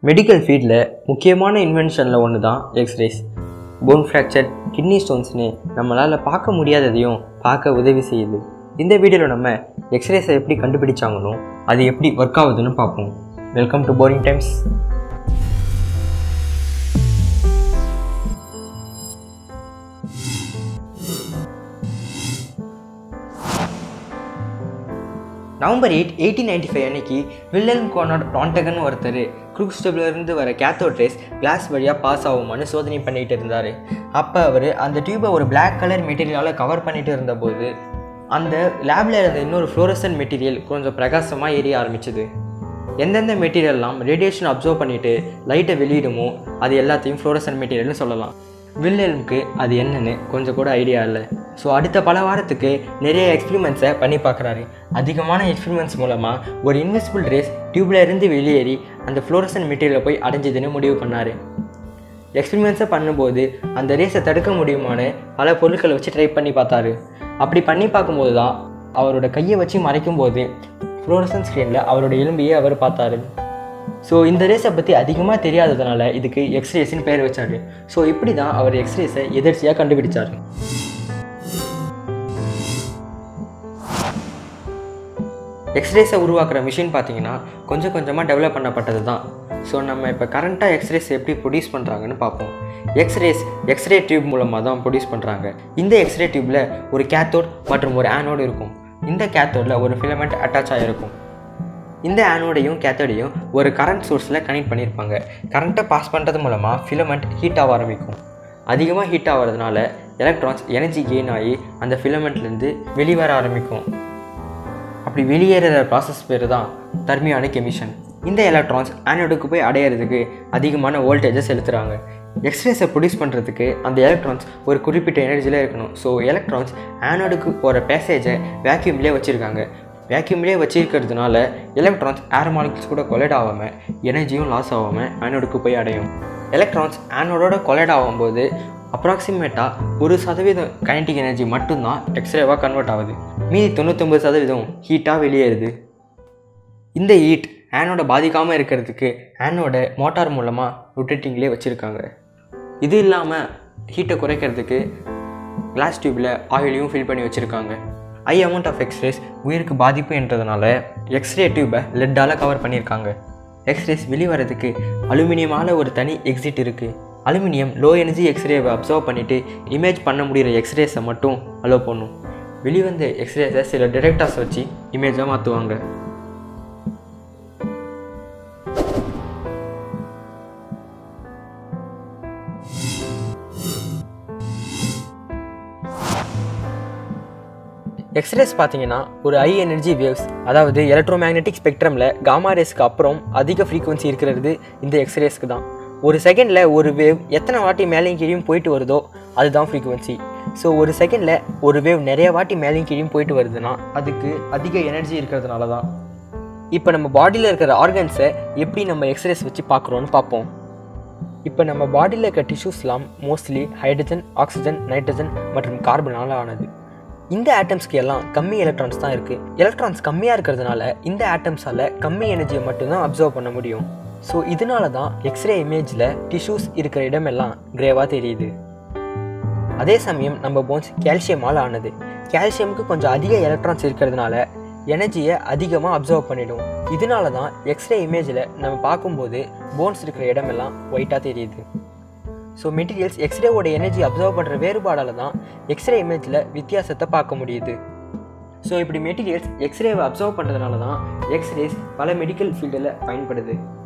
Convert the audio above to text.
medical ஃபீல்டில் முக்கியமான இன்வென்ஷனில் ஒன்று தான் எக்ஸ்ரேஸ் போன் ஃப்ராக்சர் கிட்னி ஸ்டோன்ஸ்னு நம்மளால் பார்க்க முடியாததையும் பார்க்க உதவி செய்யுது இந்த வீடியோவில் நம்ம எக்ஸ்ரேஸை எப்படி கண்டுபிடிச்சாங்கன்னு அது எப்படி ஒர்க் ஆகுதுன்னு பார்ப்போம் welcome to boring times November eight eighteen ninety five அன்னைக்கு வில்லன் கோனாட் ரான்டகன் ஒருத்தர் குரூக் இருந்து வர கேத்தோட் ரேஸ் கிளாஸ் வழியாக பாஸ் ஆகுமான்னு சோதனை பண்ணிட்டு இருந்தார் அப்போ அவர் அந்த டியூபை ஒரு Black கலர் மெட்டீரியலால் கவர் பண்ணிட்டு இருந்தபோது அந்த லேபில் இருந்த இன்னொரு ஃப்ளோரசன் மெட்டீரியல் கொஞ்சம் பிரகாசமாக எரிய ஆரம்பிச்சது எந்தெந்த மெட்டீரியல்லாம் ரேடியேஷன் அப்சர்வ் பண்ணிட்டு லைட்டை வெளியிடுமோ அது எல்லாத்தையும் ஃப்ளோரசன் மெட்டீரியல்னு சொல்லலாம் வில்லனுக்கு அது என்னன்னு கொஞ்சம் கூட ஐடியா இல்லை ஸோ அடுத்த பல வாரத்துக்கு நிறைய எக்ஸ்பிரிமெண்ட்ஸை பண்ணி பார்க்குறாரு அதிகமான எக்ஸ்பிரிமெண்ட்ஸ் மூலமாக ஒரு இன்விசிபிள் ரேஸ் டியூப்ல இருந்து வெளியேறி அந்த ஃப்ளோரசன் மெட்டீரியலை போய் அடைஞ்சதுன்னு முடிவு பண்ணார் எக்ஸ்பிரிமெண்ட்ஸை பண்ணும்போது அந்த ரேஸை தடுக்க முடியுமான்னு பல பொருட்களை வச்சு ட்ரை பண்ணி பார்த்தாரு அப்படி பண்ணி பார்க்கும்போது தான் அவரோட கையை வச்சு மறைக்கும் போது ஃப்ளோரசன் ஸ்க்ரீனில் அவரோட எலும்பையே அவர் பார்த்தாரு ஸோ இந்த ரேஸை பற்றி அதிகமாக தெரியாததுனால இதுக்கு எக்ஸ்ரேஸ்னு பேர் வச்சாரு ஸோ இப்படி தான் அவர் எக்ஸ்ரேஸை எதிர்ச்சியாக கண்டுபிடிச்சார் எக்ஸ்ரேஸை உருவாக்குற மிஷின் பார்த்தீங்கன்னா கொஞ்சம் கொஞ்சமாக டெவலப் பண்ணப்பட்டது தான் ஸோ நம்ம இப்போ கரண்ட்டாக எக்ஸ்ரேஸ் எப்படி ப்ரொடியூஸ் பண்ணுறாங்கன்னு பார்ப்போம் எக்ஸ்ரேஸ் எக்ஸ்ரே டியூப் மூலமாக தான் ப்ரொடியூஸ் பண்ணுறாங்க இந்த எக்ஸ்ரே டியூப்பில் ஒரு கேத்தோட் மற்றும் ஒரு ஆனோடு இருக்கும் இந்த கேத்தோடில் ஒரு ஃபிலமெண்ட் அட்டாச் ஆகிருக்கும் இந்த ஆனோடையும் கேத்தோடையும் ஒரு கரண்ட் சோர்ஸில் கனெக்ட் பண்ணியிருப்பாங்க கரண்ட்டை பாஸ் பண்ணுறது மூலமாக ஃபிலமெண்ட் ஹீட் ஆக ஆரம்பிக்கும் அதிகமாக ஹீட் ஆகிறதுனால எலக்ட்ரான்ஸ் எனர்ஜி கெயின் ஆகி அந்த ஃபிலமெண்ட்லேருந்து வெளிவர ஆரம்பிக்கும் அப்படி வெளியேறுற ப்ராசஸ் பேர் தான் தர்மியானிக் எமிஷன் இந்த எலக்ட்ரான்ஸ் ஆனோடுக்கு போய் அடையிறதுக்கு அதிகமான வோல்டேஜை செலுத்துகிறாங்க எக்ஸ்ரேஸை ப்ரொடியூஸ் பண்ணுறதுக்கு அந்த எலக்ட்ரான்ஸ் ஒரு குறிப்பிட்ட எனர்ஜியில் இருக்கணும் ஸோ எலக்ட்ரான்ஸ் ஆனோடுக்கு போகிற பேசேஜை வேக்யூம்லேயே வச்சுருக்காங்க வேக்யூம்லேயே வச்சிருக்கிறதுனால எலக்ட்ரான்ஸ் ஏர் மாலிகுல்ஸ் கூட கொலைட் ஆகாமல் எனர்ஜியும் லாஸ் ஆகாமல் ஆனோடுக்கு போய் அடையும் எலக்ட்ரான்ஸ் ஆனோடோட கொலைட் ஆகும்போது அப்ராக்சிமேட்டாக ஒரு சதவீதம் கைனடிக் எனர்ஜி மட்டும்தான் எக்ஸ்ரேவாக கன்வெர்ட் ஆகுது மீதி தொண்ணூத்தொம்பது சதவீதம் ஹீட்டாக வெளியேறுது இந்த ஹீட் ஆனோட பாதிக்காமல் இருக்கிறதுக்கு ஆனோட மோட்டார் மூலமாக ரொட்டேட்டிங்லேயே வச்சுருக்காங்க இது இல்லாமல் ஹீட்டை குறைக்கிறதுக்கு கிளாஸ் டியூப்பில் ஆயிலையும் ஃபில் பண்ணி வச்சுருக்காங்க ஐ அமௌண்ட் ஆஃப் எக்ஸ்ரேஸ் உயிருக்கு பாதிப்பு என்றதுனால எக்ஸ்ரே டியூப்பை லெட்டால் கவர் பண்ணியிருக்காங்க எக்ஸ்ரேஸ் வெளிவரதுக்கு அலுமினியமால் ஒரு தனி எக்ஸிட் இருக்குது அலுமினியம் லோ எனர்ஜி எக்ஸ்ரேவை அப்சர்வ் பண்ணிவிட்டு இமேஜ் பண்ண முடிகிற எக்ஸ்ரேஸை மட்டும் அலோவ் பண்ணும் வெளிவந்த எக்ஸ்ரேஸை சில டிடெக்டர்ஸ் வச்சு இமேஜாக மாற்றுவாங்க எக்ஸ்ரேஸ் பார்த்தீங்கன்னா ஒரு ஹை எனர்ஜி வேவ்ஸ் அதாவது எலக்ட்ரோமேக்னெட்டிக் ஸ்பெக்ட்ரமில் காமா ரேஸ்க்கு அப்புறம் அதிக ஃப்ரீக்குவன்சி இருக்கிறது இந்த எக்ஸ்ரேஸ்க்கு தான் ஒரு செகண்டில் ஒரு வேவ் எத்தனை வாட்டி மேலேயும் கீழேயும் போயிட்டு வருதோ அதுதான் ஃப்ரீக்குவன்சி ஸோ ஒரு செகண்டில் ஒரு வேவ் நிறைய வாட்டி மேலேயும் கீழேயும் போயிட்டு வருதுன்னா அதுக்கு அதிக எனர்ஜி இருக்கிறதுனால தான் இப்போ நம்ம பாடியில் இருக்கிற ஆர்கன்ஸை எப்படி நம்ம எக்ஸ்ரேஸ் வச்சு பார்க்குறோன்னு பார்ப்போம் இப்போ நம்ம பாடியில் இருக்க டிஷ்யூஸ்லாம் மோஸ்ட்லி ஹைட்ரஜன் ஆக்சிஜன் நைட்ரஜன் மற்றும் கார்பனால் ஆனது இந்த ஆட்டம்ஸ்க்கு எல்லாம் கம்மி எலக்ட்ரான்ஸ் தான் இருக்குது எலக்ட்ரான்ஸ் கம்மியாக இருக்கிறதுனால இந்த ஆட்டம்ஸால் கம்மி எனர்ஜியை மட்டும்தான் அப்சர்வ் பண்ண முடியும் ஸோ இதனால தான் எக்ஸ்ரே இமேஜில் டிஷ்யூஸ் இருக்கிற இடமெல்லாம் கிரேவாக தெரியுது அதே சமயம் நம்ம போன்ஸ் கால்சியமால் ஆனது கால்சியமுக்கு கொஞ்சம் அதிக எலக்ட்ரான்ஸ் இருக்கிறதுனால எனர்ஜியை அதிகமாக அப்சர்வ் பண்ணிடும் இதனால தான் எக்ஸ்ரே இமேஜில் நம்ம பார்க்கும்போது போன்ஸ் இருக்கிற இடமெல்லாம் ஒயிட்டாக தெரியுது ஸோ மெட்டீரியல்ஸ் எக்ஸ்ரேவோட எனர்ஜி அப்சர்வ் பண்ணுற வேறுபாடால் தான் எக்ஸ்ரே இமேஜில் வித்தியாசத்தை பார்க்க முடியுது ஸோ இப்படி மெட்டீரியல்ஸ் எக்ஸ்ரேவை அப்சர்வ் பண்ணுறதுனால தான் எக்ஸ்ரேஸ் பல மெடிக்கல் ஃபீல்டில் பயன்படுது